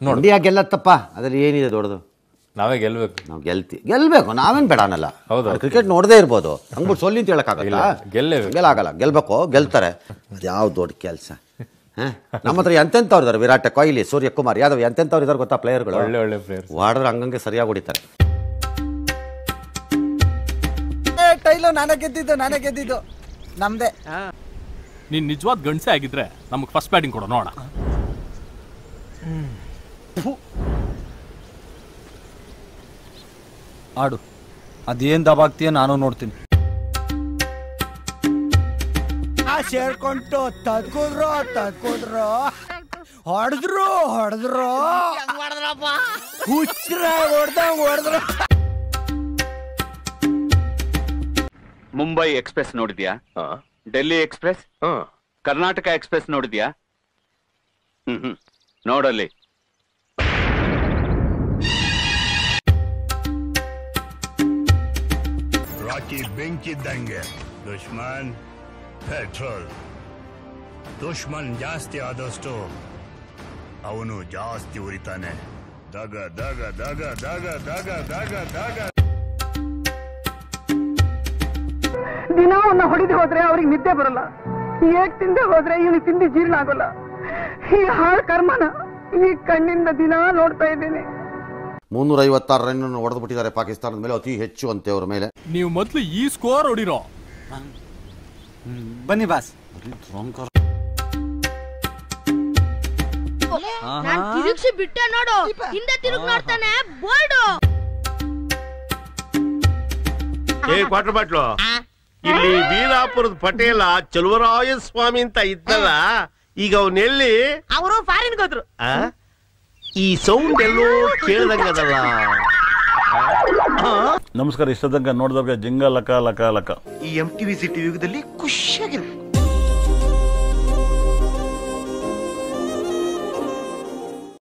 India ಗೆಲ್ಲತ್ತಪ್ಪ ಅದ್ರಲ್ಲಿ ಏನಿದೆ ದೊಡ್ಡದು ನಾವೇ ಗೆಲ್ಬೇಕು ನಾವು ಗೆಲ್ತಿ ಗೆಲ್ಬೇಕು ನಾವೇನ್ ಬೇಡ ಅನ್ನಲ್ಲ ಹೌದು. ಕ್ರಿಕೆಟ್ ನೋಡದೇ ಇರ್ಬೋದು ಹಂಗ್ಬಿಟ್ಟು ಸೊಲ್ಲಿ ಅಂತ ಹೇಳಕ್ಕಾಗಲ್ಲ ಇಲ್ಲ, ಗೆಲ್ಲೇಬೇಕು. ಗೆಲ್ಲಾಗಲ್ಲ ಗೆಲ್ಬೇಕು ಗೆಲ್ತಾರೆ ಅದು ಯಾವ ದೊಡ್ಡ ಕೆಲಸ ನಮ್ಮ ಹತ್ರ ಎಂತೆಂಥವ್ರು ಇದಾರೆ ವಿರಾಟ್ ಕೊಹ್ಲಿ ಸೂರ್ಯಕುಮಾರ್ ಯಾದವ್ ಎಂತೆಂಥವ್ರು ಇದಾರೆ ಗೊತ್ತಾ ಪ್ಲೇಯರ್ಗಳು ಒಳ್ಳೆ ಒಳ್ಳೆ ಪ್ಲೇಯರ್ಸ್ ವಾಡಿದ್ರೆ ಹಂಗಂಗೆ ಸರಿಯಾಗಿ ಹೊಡಿತಾರೆ ಟೈಲು ನಾನೇ ಗೆದ್ದಿದ್ದು ನಾನೇ ಗೆದ್ದಿದ್ದು ನಮ್ದೇ ನೀನ್ ನಿಜವಾದ ಗಂಡಸೆ ಆಗಿದ್ರೆ ನಮಗೆ ಫಸ್ಟ್ ಬ್ಯಾಟಿಂಗ್ ಕೊಡೋ ನೋಡ ಆಡು ಅದೇನ್ ದಬಾಗ್ತೀಯ ನಾನು ನೋಡ್ತೀನಿ ಸೇರ್ಕೊಂಟು ತದ್ಕುದ್ರು ತದ್ಕುದ್ರು ಹೊಡೆದ್ರು ಹೊಡೆದ್ರು ಹುಚ್ರ ಹೊಡ್ದಂಗ್ ಹೊಡೆದ್ರು ಮುಂಬೈ ಎಕ್ಸ್ಪ್ರೆಸ್ ನೋಡಿದ್ಯಾ ಡೆಲ್ಲಿ ಎಕ್ಸ್ಪ್ರೆಸ್ ಕರ್ನಾಟಕ ಎಕ್ಸ್ಪ್ರೆಸ್ ನೋಡಿದ್ಯಾ ಹ್ಮ್ ಹ್ಮ್ ನೋಡಲ್ಲಿ ರಾಕಿ ಬೆಂಕಿದ್ದಂಗೆ ದುಶ್ಮನ್ ಪೆಟ್ರೋಲ್ ದುಶ್ಮನ್ ಜಾಸ್ತಿ ಆದಷ್ಟು ಅವನು ಜಾಸ್ತಿ ಉರಿತಾನೆ ದಗ ದಗ ದಗ ದಗ ದಗ ದಗ ದಗ ದಿನ ಅವನ್ನ ಹೊಡಿದೆ ಹೋದ್ರೆ ಅವ್ರಿಗೆ ನಿದ್ದೆ ಬರಲ್ಲ ಏಕ್ ತಿಂದೆ ಹೋದ್ರೆ ಇವನಿಗೆ ತಿಂಡಿ ಜೀರ್ಣ ಆಗೋಲ್ಲ ಈ ಹಾಳ್ ಕರ್ಮನ ಈ ಕಣ್ಣಿಂದ ದಿನ ನೋಡ್ತಾ ಇದ್ದೇನೆ ಮುನ್ನೂರ ಐವತ್ತಾರು ರನ್ ಹೊಡೆದು ಬಿಟ್ಟಿದ್ದಾರೆ ಪಾಕಿಸ್ತಾನದ ಮೇಲೆ ಅತಿ ಹೆಚ್ಚು ಅಂತೆ ಅವ್ರ ಮೇಲೆ ನೀವು ಮೊದ್ಲು ಈ ಸ್ಕೋರ್ ಹೊಡಿರೋ ಬನ್ನಿ ಬಾಸ್ ನಾನ್ ತಿರುಗ್ಸಿ ಬಿಟ್ಟೆ ನೋಡು ಹಿಂದೆ ತಿರುಗ್ ನೋಡ್ತಾನೆ ಬೋಲ್ಡು ಏ ಕ್ವಾರ್ಟರ್ ಬಾಟ್ಲು ಇಲ್ಲಿ ವೀರಾಪುರದ ಪಟೇಲ ಚಲುವರಾಯ ಸ್ವಾಮಿ ಅಂತ ಇದ್ದಲ್ಲ ಈಗ ಅವನೆಲ್ಲಿ ಅವರು ಫಾರಿನ್ ಹೋದ್ರು ಆ? ಈ ಸೌಂಡ್ ಎಲ್ಲೋ ಕೇಳ್ದಂಗದಲ್ಲ ನಮಸ್ಕಾರ ಇಷ್ಟದಂಗ ನೋಡಿದವ್ರಿಗೆ ಜಿಂಗ ಲಕ ಲಕ ಲಕ ಈ ಎಂ ಟಿವಿ ಸಿಟಿ ಯುಗದಲ್ಲಿ ಖುಷಿಯಾಗಿರ್ಬೇಕು